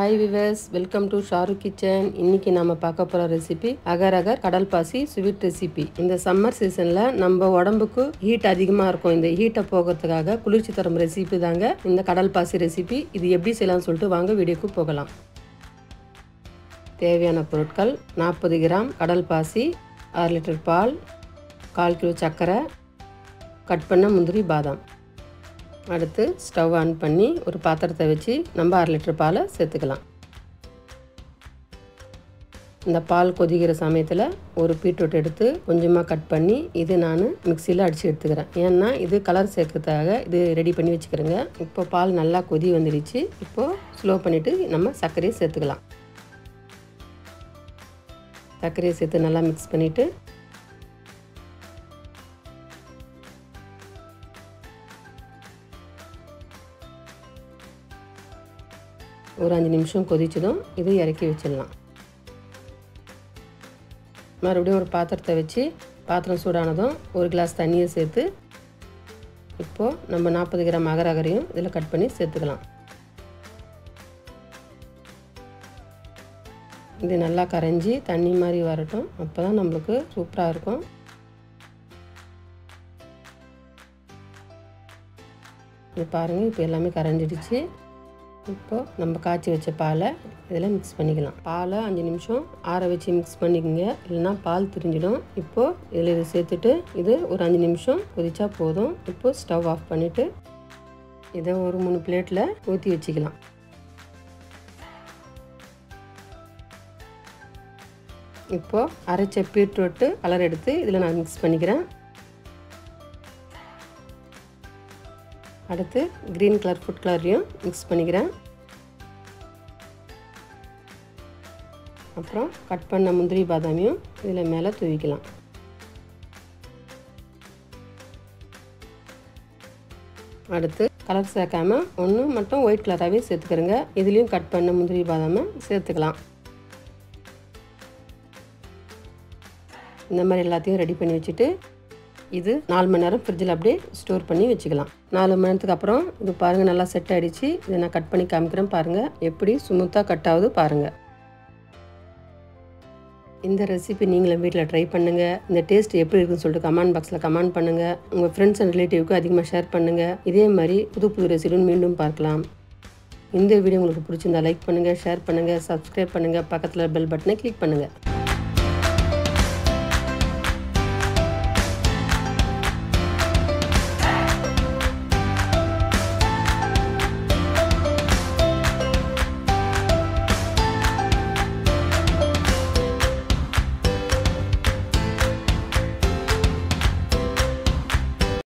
hi viewers welcome to Sharukh kitchen இன்னைக்கு நம்ம பார்க்க போகிற ரெசிபி அகர் அகர் கடல் பாசி ஸ்வீட் ரெசிபி இந்த சம்மர் சீசனில் நம்ம உடம்புக்கு ஹீட் அதிகமாக இருக்கும் இந்த ஹீட்டை போகிறதுக்காக குளிர்ச்சி தரும் ரெசிபி தாங்க இந்த கடல் பாசி ரெசிபி இது எப்படி செய்யலாம்னு சொல்லிட்டு வாங்க வீடியோக்கு போகலாம் தேவையான பொருட்கள் நாற்பது கிராம் கடல் பாசி அரை லிட்டர் பால் கால் கிலோ சர்க்கரை கட் பண்ண முந்திரி பாதாம் அடுத்து ஸ்டவ் ஆன் பண்ணி ஒரு பாத்திரத்தை வச்சு நம்ம அரை லிட்டர் பாலை சேர்த்துக்கலாம் இந்த பால் கொதிக்கிற சமயத்தில் ஒரு பீட்ரூட் எடுத்து கொஞ்சமாக கட் பண்ணி இது நான் மிக்சியில் அடித்து எடுத்துக்கிறேன் ஏன்னா இது கலர் சேர்க்கறதுக்காக இது ரெடி பண்ணி வச்சுக்கிறேங்க இப்போ பால் நல்லா கொதி வந்துடுச்சு இப்போது ஸ்லோ பண்ணிவிட்டு நம்ம சர்க்கரையை சேர்த்துக்கலாம் சர்க்கரையை சேர்த்து நல்லா மிக்ஸ் பண்ணிவிட்டு ஒரு அஞ்சு நிமிஷம் கொதிச்சதும் இது இறக்கி வச்சிடலாம் மறுபடியும் ஒரு பாத்திரத்தை வச்சு பாத்திரம் சூடானதும் ஒரு கிளாஸ் தண்ணியை சேர்த்து இப்போது நம்ம நாற்பது கிராம் அகர் அகரையும் இதில் கட் பண்ணி சேர்த்துக்கலாம் இது நல்லா கரைஞ்சி தண்ணி மாதிரி வரட்டும் அப்போ தான் நம்மளுக்கு சூப்பராக இருக்கும் இது பாருங்கள் இப்போ எல்லாமே கரைஞ்சிடுச்சு இப்போது நம்ம காய்ச்சி வச்ச பாலை இதில் மிக்ஸ் பண்ணிக்கலாம் பாலை அஞ்சு நிமிஷம் ஆற வச்சு மிக்ஸ் பண்ணிக்கோங்க இல்லைனா பால் திரிஞ்சிடும் இப்போது இதில் இது சேர்த்துட்டு இது ஒரு அஞ்சு நிமிஷம் கொதிச்சா போதும் இப்போது ஸ்டவ் ஆஃப் பண்ணிவிட்டு இதை ஒரு மூணு பிளேட்டில் ஊற்றி வச்சுக்கலாம் இப்போது அரைச்ச பீட்ரூட்டு கலர் எடுத்து இதில் நான் மிக்ஸ் பண்ணிக்கிறேன் அடுத்து க்ரீன் கலர் ஃபுட் கலரையும் மிக்ஸ் பண்ணிக்கிறேன் அப்புறம் கட் பண்ண முந்திரி பாதாமியும் இதில் மேலே தூவிக்கலாம் அடுத்து கலர் சேர்க்காம ஒன்று மட்டும் ஒயிட் கலராகவே சேர்த்துக்கிறேங்க இதுலேயும் கட் பண்ண முந்திரி பாதாமை சேர்த்துக்கலாம் இந்த மாதிரி எல்லாத்தையும் ரெடி பண்ணி வச்சுட்டு இது நாலு மணி நேரம் ஃப்ரிட்ஜில் அப்படியே ஸ்டோர் பண்ணி வச்சுக்கலாம் நாலு மணி நேரத்துக்கு அப்புறம் இது பாருங்கள் நல்லா செட் ஆகிடுச்சு இதை நான் கட் பண்ணி காமிக்கிறேன் பாருங்கள் எப்படி ஸ்மூத்தாக கட் ஆகுது பாருங்கள் இந்த ரெசிபி நீங்களும் வீட்டில் ட்ரை பண்ணுங்கள் இந்த டேஸ்ட் எப்படி இருக்குன்னு சொல்லிட்டு கமெண்ட் பாக்ஸில் கமெண்ட் பண்ணுங்கள் உங்கள் ஃப்ரெண்ட்ஸ் அண்ட் ரிலேட்டிவ்க்கு அதிகமாக ஷேர் பண்ணுங்கள் இதே மாதிரி புது புது ரெசிபியும் மீண்டும் பார்க்கலாம் இந்த வீடியோ உங்களுக்கு பிடிச்சிருந்தா லைக் பண்ணுங்கள் ஷேர் பண்ணுங்கள் சப்ஸ்கிரைப் பண்ணுங்கள் பக்கத்தில் பெல் பட்டனை கிளிக் பண்ணுங்கள்